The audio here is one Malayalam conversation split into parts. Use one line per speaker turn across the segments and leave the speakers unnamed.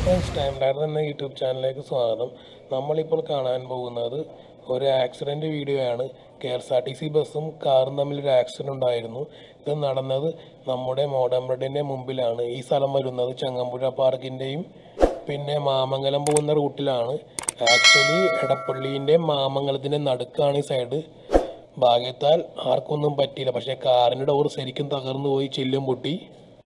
ഫ്രണ്ട്സ് ടൈം ലൈഡർ എന്ന യൂട്യൂബ് ചാനലിലേക്ക് സ്വാഗതം നമ്മളിപ്പോൾ കാണാൻ പോകുന്നത് ഒരു ആക്സിഡൻറ്റ് വീഡിയോ ആണ് K S R T C ബസ്സും കാറും തമ്മിലൊരു ആക്സിഡൻ്റ് ഉണ്ടായിരുന്നു ഇത് നടന്നത് നമ്മുടെ മോഡം റോഡിൻ്റെ മുമ്പിലാണ് ഈ സ്ഥലം വരുന്നത് ചങ്ങമ്പുഴ പാർക്കിൻ്റെയും പിന്നെ മാമംഗലം പോകുന്ന റൂട്ടിലാണ് ആക്ച്വലി എടപ്പള്ളീൻ്റെ മാമംഗലത്തിൻ്റെ നടുക്കാണ് ഈ സൈഡ് ഭാഗ്യത്താൽ ആർക്കൊന്നും പറ്റിയില്ല പക്ഷേ കാറിൻ്റെ ഡോർ ശരിക്കും തകർന്നു പോയി ചില്ലും പൊട്ടി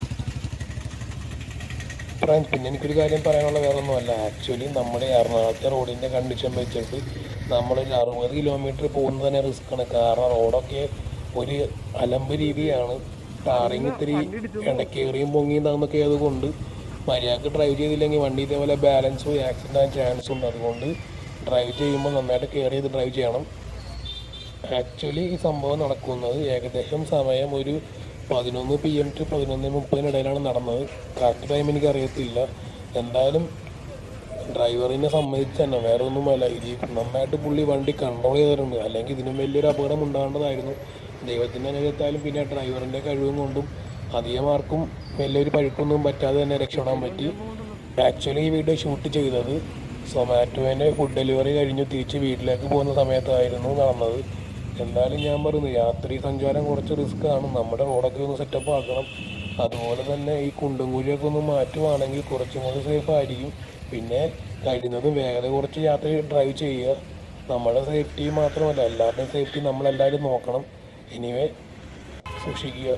ഫ്രണ്ട്സ് പിന്നെ എനിക്കൊരു കാര്യം പറയാനുള്ള വേറെ ഒന്നുമല്ല ആക്ച്വലി നമ്മുടെ എറണാകുളത്തെ റോഡിൻ്റെ കണ്ടീഷൻ വെച്ചിട്ട് നമ്മളൊരു അറുപത് കിലോമീറ്റർ പോകുന്നത് തന്നെ റിസ്ക്കാണ് കാരണം റോഡൊക്കെ ഒരു അലമ്പ് രീതിയാണ് ടാറിങ് ഇത്തിരി ഇടക്കേറിയും പൊങ്ങിയും താന്നൊക്കെ ആയതുകൊണ്ട് മര്യാദക്ക് ഡ്രൈവ് ചെയ്തില്ലെങ്കിൽ വണ്ടി ഇതേപോലെ ബാലൻസ് പോയി ആക്സിഡൻ്റ് ആകാൻ ചാൻസ് ഉണ്ട് അതുകൊണ്ട് ഡ്രൈവ് ചെയ്യുമ്പോൾ നന്നായിട്ട് കെയർ ചെയ്ത് ഡ്രൈവ് ചെയ്യണം ആക്ച്വലി ഈ സംഭവം നടക്കുന്നത് ഏകദേശം സമയം ഒരു പതിനൊന്ന് പി എം ടു പതിനൊന്ന് മുപ്പതിനിടയിലാണ് നടന്നത് കറക്റ്റ് ടൈം എനിക്ക് അറിയത്തില്ല എന്തായാലും ഡ്രൈവറിനെ സമ്മതിച്ച് തന്നെ വേറെ ഒന്നുമല്ല ഇത് നന്നായിട്ട് പുള്ളി വണ്ടി കൺട്രോൾ ചെയ്തിട്ടുണ്ട് അല്ലെങ്കിൽ ഇതിനും വലിയൊരു അപകടം ഉണ്ടാകേണ്ടതായിരുന്നു ദൈവത്തിൻ്റെ അനുഗ്രഹത്താലും പിന്നെ ഡ്രൈവറിൻ്റെ കഴിവും കൊണ്ടും അധികം ആർക്കും വലിയൊരു പഴുക്കൊന്നും പറ്റാതെ തന്നെ രക്ഷപ്പെടാൻ പറ്റി ആക്ച്വലി ഈ വീഡിയോ ഷൂട്ട് ചെയ്തത് സൊമാറ്റോൻ്റെ ഫുഡ് ഡെലിവറി കഴിഞ്ഞ് തിരിച്ച് വീട്ടിലേക്ക് പോകുന്ന സമയത്തായിരുന്നു നടന്നത് എന്തായാലും ഞാൻ പറയുന്നു രാത്രി സഞ്ചാരം കുറച്ച് റിസ്ക് ആണ് നമ്മുടെ റോഡൊക്കെ ഒന്ന് സെറ്റപ്പ് ആക്കണം അതുപോലെ തന്നെ ഈ കുണ്ടും കുഴിയൊക്കെ ഒന്ന് മാറ്റുവാണെങ്കിൽ കുറച്ചും കൂടി സേഫ് ആയിരിക്കും പിന്നെ കഴിയുന്നതും വേഗത കുറച്ച് യാത്ര ഡ്രൈവ് ചെയ്യുക നമ്മുടെ സേഫ്റ്റി മാത്രമല്ല എല്ലാവരുടെയും സേഫ്റ്റി നമ്മളെല്ലാവരും നോക്കണം എനിവേ സൂക്ഷിക്കുക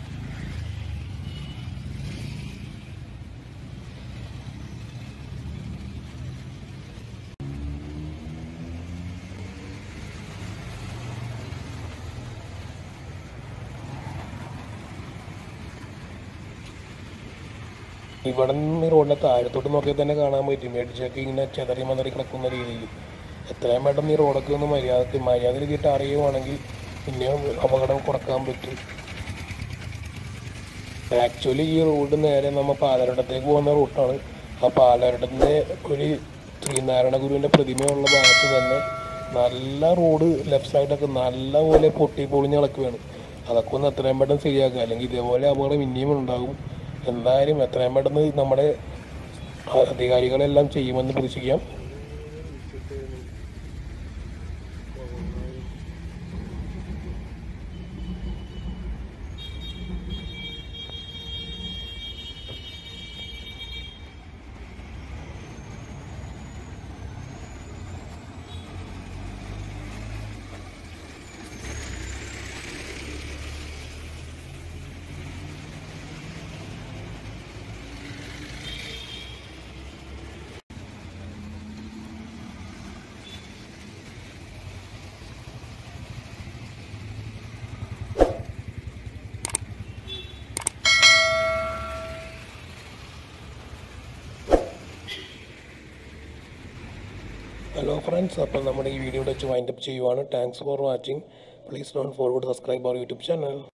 ഇവിടെ നിന്ന് റോഡിൻ്റെ താഴത്തോട്ട് നോക്കിയാൽ തന്നെ കാണാൻ പറ്റും ഇടിച്ചൊക്കെ ഇങ്ങനെ ചെതറി മതറി കിടക്കുന്ന രീതിയിൽ എത്രയും പെട്ടെന്ന് ഈ റോഡൊക്കെ ഒന്ന് മര്യാദക്ക് മര്യാദ രീതിയിട്ട് അറിയുവാണെങ്കിൽ പിന്നെയും അപകടം കുറക്കാൻ പറ്റും ആക്ച്വലി ഈ റോഡ് നേരെ നമ്മൾ പാലാരിടത്തേക്ക് പോകുന്ന റൂട്ടാണ് ആ പാലാരിടത്തിൻ്റെ ഒരു ശ്രീനാരായണ ഗുരുവിൻ്റെ പ്രതിമയുള്ള ഭാഗത്ത് തന്നെ നല്ല റോഡ് ലെഫ്റ്റ് സൈഡൊക്കെ നല്ല പോലെ പൊട്ടി പൊളിഞ്ഞ് കിടക്കുകയാണ് അതൊക്കെ ഒന്ന് എത്രയും പെട്ടെന്ന് ശരിയാക്കുക അല്ലെങ്കിൽ ഇതേപോലെ അപകടം ഇനിയും ഉണ്ടാകും എന്തായാലും എത്രയും പെട്ടെന്ന് നമ്മുടെ അധികാരികളെല്ലാം ചെയ്യുമെന്ന് പ്രതീക്ഷിക്കാം ഹലോ ഫ്രണ്ട്സ് അപ്പോൾ നമ്മുടെ ഈ വീഡിയോ വെച്ച് വൈൻഡപ്പ് ചെയ്യുവാണ് thanks for watching please don't forward subscribe our YouTube channel